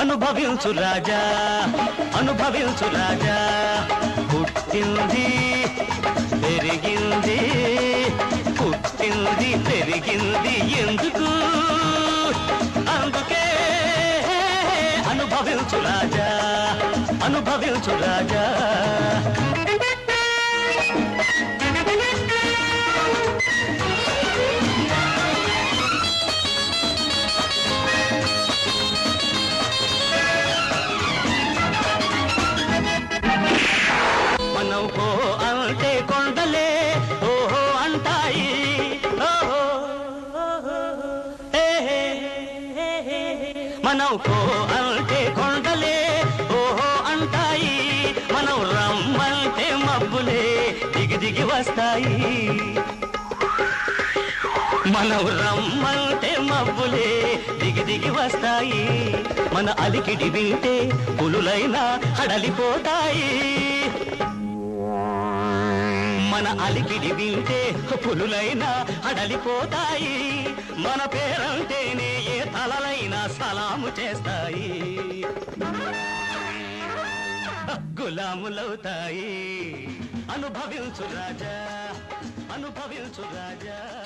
అనుభవించు రాజా అనుభవించు రాజా పుట్టింది పెరిగింది పుట్టింది పెరిగింది ఎందుకు అందుకే అనుభవించు రాజా అనుభవించు రాజా మనం పో అంటే కొండలే ఓహో అంటాయి ఓహో హే, హే, హే, హే. మనం పో అంటే కొండలే ఓహో అంటాయి మనం రమ్మంటే మబ్బులే దిగి దిగి వస్తాయి మనం రమ్మంటే మబ్బులే దిగి దిగి వస్తాయి మన అలికిడి వింటే పులులైనా హడలిపోతాయి మన అలికిడి వింటే పులులైనా హడలిపోతాయి మన పేరంటేనే ఏ తలలైనా సలాము చేస్తాయి గులాములవుతాయి అనుభవించు రాజా అనుభవించు రాజా